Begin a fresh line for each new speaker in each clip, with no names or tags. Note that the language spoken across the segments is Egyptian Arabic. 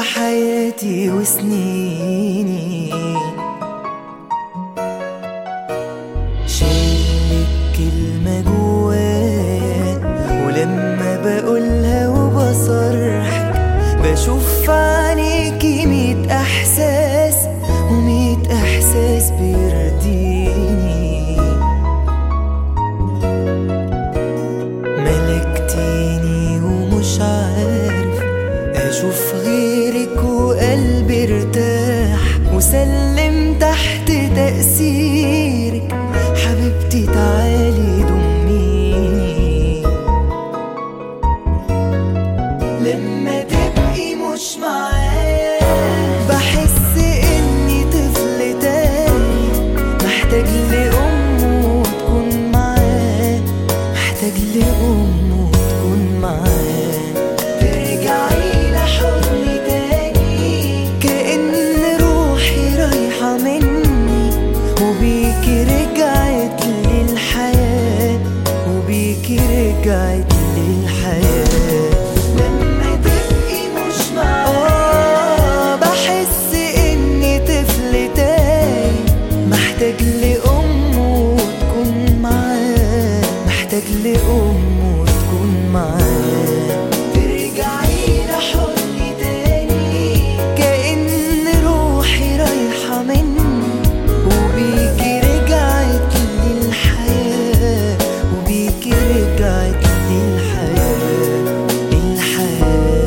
حياتي وسنيني شايل كلمة جوايا ولما بقولها وبصرحك بشوف في عينيكي ميت احساس وميت احساس بيرضيني ملكتيني ومش عارف اشوف غيرك وقلبي ارتاح وسلم تحت تأثيرك حبيبتي تعالي ضميني لما تبقي مش معايا بحس اني طفل تاني محتاج لأمه تكون معاه محتاج لأمه تكون معاه ترجعي لحضني تاني كأن روحي رايحة مني وبيكي رجعت للحياة وبيكي رجعت للحياة لما تبقي مش معايا بحس اني طفل تاني محتاج لأمه تكون معاه محتاج لأمه تكون معاه ترجعي لحضني تاني كأن روحي رايحة مني وبيكي رجعت للحياة وبيكي رجعت للحياة الحياة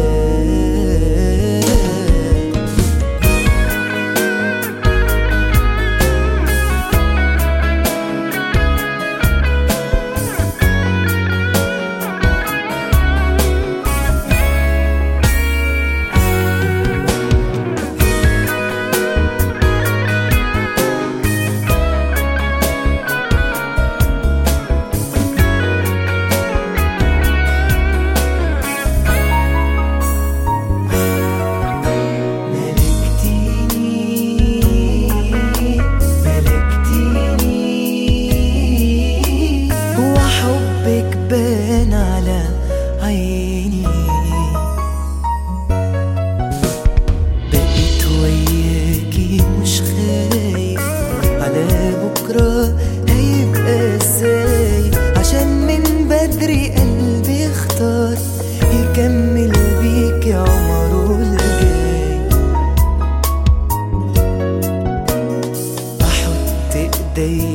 ملكتيني ملكتيني وحبك بان على عيني بقيت وياكي مش خايف على بكرة هيبقى ازاي عشان من بدري قلبي اختار يكمل بيكي عمره الجاي احط ايدي